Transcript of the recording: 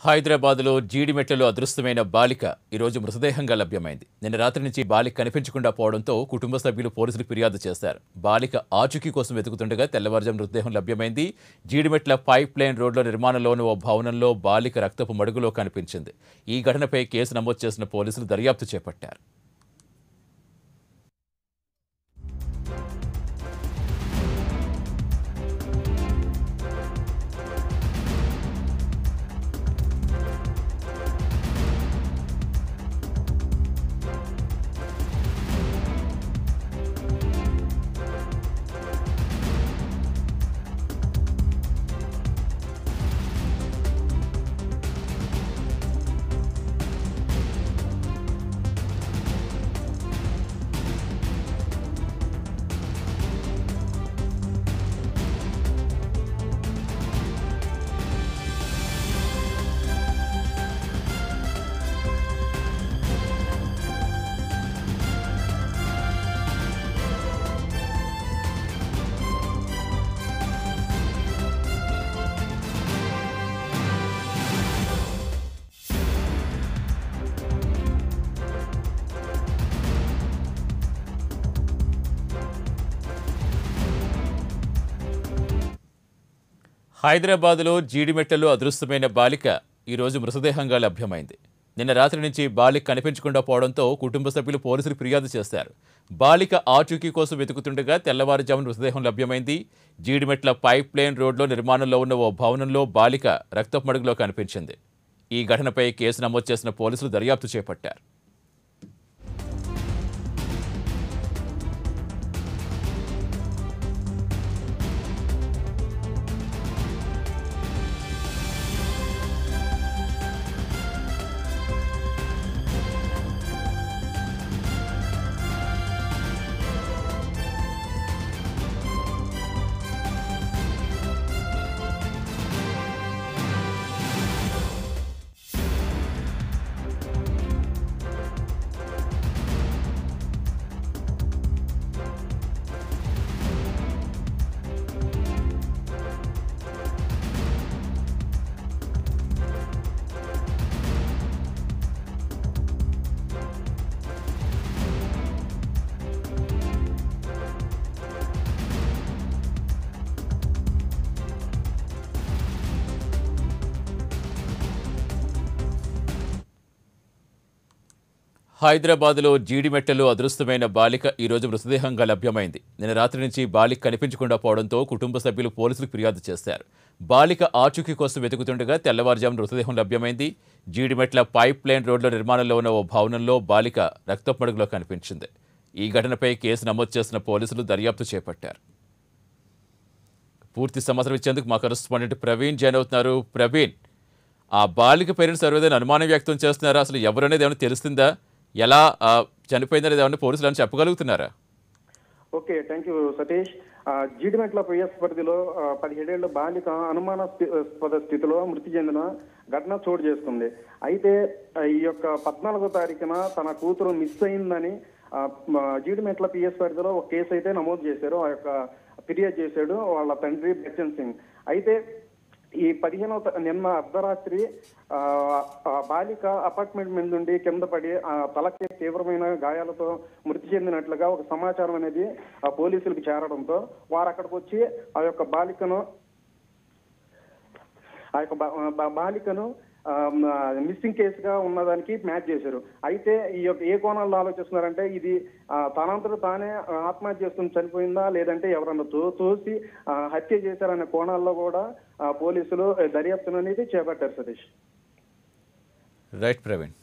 హైదరాబాద్లో జీడిమెట్లలో అదృశ్యమైన బాలిక ఈరోజు మృతదేహంగా లభ్యమైంది నిన్న రాత్రి నుంచి బాలిక కనిపించకుండా పోవడంతో కుటుంబ సభ్యులు పోలీసులు ఫిర్యాదు చేశారు బాలిక ఆచూకీ కోసం వెతుకుతుండగా తెల్లవారుజాము మృతదేహం లభ్యమైంది జీడిమెట్ల పైప్ లైన్ రోడ్ల నిర్మాణంలోని ఓ భవనంలో బాలిక రక్తపు మడుగులో కనిపించింది ఈ ఘటనపై కేసు నమోదు చేసిన పోలీసులు దర్యాప్తు చేపట్టారు హైదరాబాద్లో జీడిమెట్లలో అదృశ్యమైన బాలిక ఈరోజు మృతదేహంగా లభ్యమైంది నిన్న రాత్రి నుంచి బాలిక కనిపించకుండా పోవడంతో కుటుంబ సభ్యులు పోలీసులు ఫిర్యాదు చేశారు బాలిక ఆచూకీ కోసం వెతుకుతుండగా తెల్లవారుజామున మృతదేహం లభ్యమైంది జీడిమెట్ల పైప్ లైన్ రోడ్లో నిర్మాణంలో ఉన్న ఓ భవనంలో బాలిక రక్తపు మడుగులో కనిపించింది ఈ ఘటనపై కేసు నమోదు చేసిన పోలీసులు దర్యాప్తు చేపట్టారు హైదరాబాద్లో జీడిమెట్టలో అదృశ్యమైన బాలిక ఈరోజు మృతదేహంగా లభ్యమైంది నిన్న రాత్రి నుంచి బాలిక కనిపించకుండా పోవడంతో కుటుంబ సభ్యులు పోలీసులకు ఫిర్యాదు చేశారు బాలిక ఆచూకీ కోసం వెతుకుతుండగా తెల్లవారుజామున మృతదేహం లభ్యమైంది జీడిమెట్ల పైప్ లైన్ రోడ్ల నిర్మాణంలో ఉన్న ఓ భవనంలో బాలిక రక్తపు మడుగులో కనిపించింది ఈ ఘటనపై కేసు నమోదు చేసిన పోలీసులు దర్యాప్తు చేపట్టారు పూర్తి సమాచారం ఇచ్చేందుకు మా కరెస్పాండెంట్ ప్రవీణ్ జాయిన్ అవుతున్నారు ప్రవీణ్ ఆ బాలిక పేరెంట్స్ ఎవరైనా అనుమానం వ్యక్తం చేస్తున్నారా అసలు ఎవరనేది ఏమైనా తెలుస్తుందా ఎలా ఆ, చనిపోయిందనేది ఏమన్నా పోలీసులు అని చెప్పగలుగుతున్నారా ఓకే థ్యాంక్ యూ సతీష్ ఆ, జీడిమెట్ల పిఎస్ పరిధిలో ఆ, పదిహేడేళ్ల బాలిక అనుమానాస్పద స్థితిలో మృతి చెందిన ఘటన చోటు చేసుకుంది అయితే ఆ, ఈ యొక్క పద్నాలుగో తారీఖున తన కూతురు మిస్ అయిందని ఆ, మ, జీడిమెట్ల పిఎస్ పరిధిలో ఒక కేసు అయితే నమోదు చేశారు ఆ యొక్క ఫిర్యాదు చేశాడు వాళ్ళ తండ్రి బచ్చన్ సింగ్ అయితే ఈ పదిహేనవ త- నిన్న అర్ధరాత్రి ఆ, ఆ బాలిక అపార్ట్మెంట్ మీద నుండి కింద పడి ఆ తలకి తీవ్రమైన గాయాలతో మృతి చెందినట్లుగా ఒక సమాచారం అనేది ఆ పోలీసులకు చేరడంతో వారు అక్కడికి వచ్చి ఆ యొక్క బాలికను ఆ యొక్క బా- బా- బాలికను మిస్సింగ్ కేసుగా ఉన్నదానికి మ్యాచ్ చేశారు అయితే ఈ యొక్క ఏ కోణాల్లో ఆలోచిస్తున్నారంటే ఇది ఆ, తనంతట తానే ఆత్మహత్య చేసుకుని చనిపోయిందా లేదంటే ఎవరన్నా తో తోసి ఆ, హత్య చేశారనే కోణాల్లో కూడా ఆ, పోలీసులు దర్యాప్తును అనేది చేపట్టారు సతీష్ రైట్ ప్రవీణ్